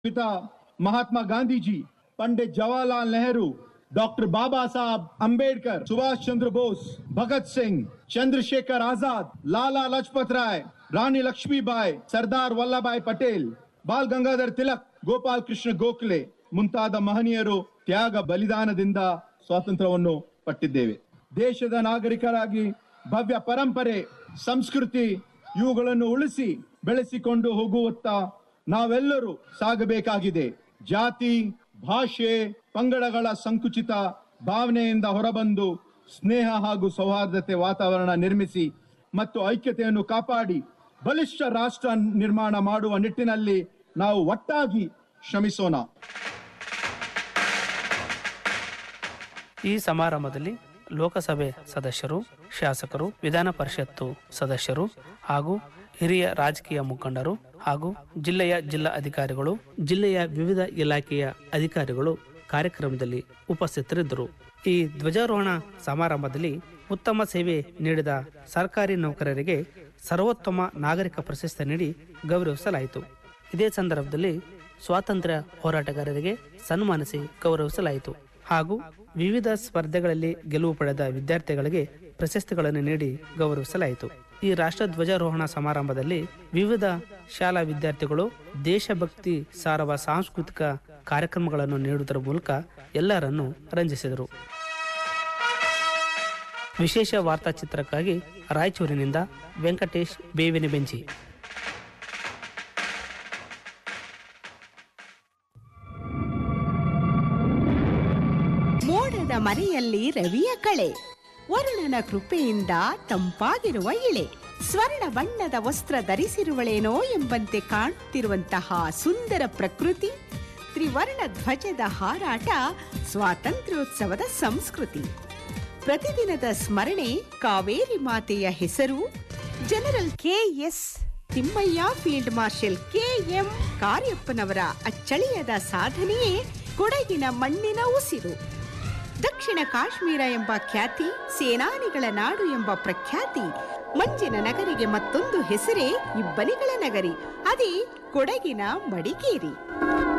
पिता महात्मा गांधी जी पंडित जवाहरलाल नेहरू डॉक्टर बाबा साहब अंबेडकर सुभाष चंद्र बोस भगत सिंह चंद्रशेखर आजाद लाला लजपत राय ರಾಣಿ ಲಕ್ಷ್ಮೀಬಾಯಿ ಸರ್ದಾರ್ ವಲ್ಲಭಾಯ್ ಪಟೇಲ್ ಬಾಲ್ ಗಂಗಾಧರ್ ತಿಲಕ್ ಗೋಪಾಲ್ ಕೃಷ್ಣ ಗೋಖಲೆ ಮುಂತಾದ ಮಹನೀಯರು ತ್ಯಾಗ ಬಲಿದಾನದಿಂದ ಸ್ವಾತಂತ್ರ್ಯವನ್ನು ಪಟ್ಟಿದ್ದೇವೆ ದೇಶದ ನಾಗರಿಕರಾಗಿ ಭವ್ಯ ಪರಂಪರೆ ಸಂಸ್ಕೃತಿ ಇವುಗಳನ್ನು ಉಳಿಸಿ ಬೆಳೆಸಿಕೊಂಡು ಹೋಗುವತ್ತ ನಾವೆಲ್ಲರೂ ಸಾಗಬೇಕಾಗಿದೆ ಜಾತಿ ಭಾಷೆ ಪಂಗಡಗಳ ಸಂಕುಚಿತ ಭಾವನೆಯಿಂದ ಹೊರಬಂದು ಸ್ನೇಹ ಹಾಗೂ ಸೌಹಾರ್ದತೆ ವಾತಾವರಣ ನಿರ್ಮಿಸಿ ಮತ್ತು ಐಕ್ಯತೆಯನ್ನು ಕಾಪಾಡಿ ಬಲಿಷ್ಠ ರಾಷ್ಟ್ರ ನಿರ್ಮಾಣ ಮಾಡುವ ನಿಟ್ಟಿನಲ್ಲಿ ನಾವು ಒಟ್ಟಾಗಿ ಶ್ರಮಿಸೋಣ ಈ ಸಮಾರಂಭದಲ್ಲಿ ಲೋಕಸಭೆ ಸದಸ್ಯರು ಶಾಸಕರು ವಿಧಾನ ಪರಿಷತ್ತು ಸದಸ್ಯರು ಹಾಗೂ ಹಿರಿಯ ರಾಜಕೀಯ ಮುಖಂಡರು ಹಾಗೂ ಜಿಲ್ಲೆಯ ಜಿಲ್ಲಾ ಅಧಿಕಾರಿಗಳು ಜಿಲ್ಲೆಯ ವಿವಿಧ ಇಲಾಖೆಯ ಅಧಿಕಾರಿಗಳು ಕಾರ್ಯಕ್ರಮದಲ್ಲಿ ಉಪಸ್ಥಿತರಿದ್ದರು ಈ ಧ್ವಜಾರೋಹಣ ಸಮಾರಂಭದಲ್ಲಿ ಉತ್ತಮ ಸೇವೆ ನೀಡಿದ ಸರ್ಕಾರಿ ನೌಕರರಿಗೆ ಸರ್ವೋತ್ತಮ ನಾಗರಿಕ ಪ್ರಶಸ್ತಿ ನೀಡಿ ಗೌರವಿಸಲಾಯಿತು ಇದೇ ಸಂದರ್ಭದಲ್ಲಿ ಸ್ವಾತಂತ್ರ್ಯ ಹೋರಾಟಗಾರರಿಗೆ ಸನ್ಮಾನಿಸಿ ಗೌರವಿಸಲಾಯಿತು ಹಾಗೂ ವಿವಿಧ ಸ್ಪರ್ಧೆಗಳಲ್ಲಿ ಗೆಲುವು ಪಡೆದ ವಿದ್ಯಾರ್ಥಿಗಳಿಗೆ ಪ್ರಶಸ್ತಿಗಳನ್ನು ನೀಡಿ ಗೌರವಿಸಲಾಯಿತು ಈ ರಾಷ್ಟ್ರ ಧ್ವಜಾರೋಹಣ ಸಮಾರಂಭದಲ್ಲಿ ವಿವಿಧ ಶಾಲಾ ವಿದ್ಯಾರ್ಥಿಗಳು ದೇಶಭಕ್ತಿ ಸಾರುವ ಸಾಂಸ್ಕೃತಿಕ ಕಾರ್ಯಕ್ರಮಗಳನ್ನು ನೀಡುವುದರ ಮೂಲಕ ಎಲ್ಲರನ್ನೂ ರಂಜಿಸಿದರು ವಿಶೇಷ ವಾರ್ತಾಚಿತ್ರಕ್ಕಾಗಿ ರಾಯಚೂರಿನಿಂದ ವೆಂಕಟೇಶ್ ಬೇವಿನ ಬೆಂಚಿ ಮೋಡದ ಮರೆಯಲ್ಲಿ ರವಿಯ ಕಳೆ ವರುಣನ ಕೃಪೆಯಿಂದ ತಂಪಾಗಿರುವ ಇಳೆ ಸ್ವರ್ಣ ಬಣ್ಣದ ವಸ್ತ್ರ ಧರಿಸಿರುವಳೇನೋ ಎಂಬಂತೆ ಕಾಣುತ್ತಿರುವಂತಹ ಸುಂದರ ಪ್ರಕೃತಿ ತ್ರಿವರ್ಣ ಧ್ವಜದ ಹಾರಾಟ ಸ್ವಾತಂತ್ರ್ಯೋತ್ಸವದ ಸಂಸ್ಕೃತಿ ಪ್ರತಿದಿನದ ಸ್ಮರಣೆ ಕಾವೇರಿ ಮಾತೆಯ ಹೆಸರು general K S Thimmayya field marshal K M ಕಾರ್ಯಪ್ಪನವರ ಅಚ್ಚಳಿಯದ ಸಾಧನೆಯೇ ಕೊಡಗಿನ ಮಣ್ಣಿನ ಉಸಿರು ದಕ್ಷಿಣ ಕಾಶ್ಮೀರ ಎಂಬ ಖ್ಯಾತಿ ಸೇನಾನಿಗಳ ನಾಡು ಎಂಬ ಪ್ರಖ್ಯಾತಿ ಮಂಜಿನ ನಗರಿಗೆ ಮತ್ತೊಂದು ಹೆಸರೇ ಇಬ್ಬನಿಗಳ ನಗರಿ ಅದೇ ಕೊಡಗಿನ ಮಡಿಕೇರಿ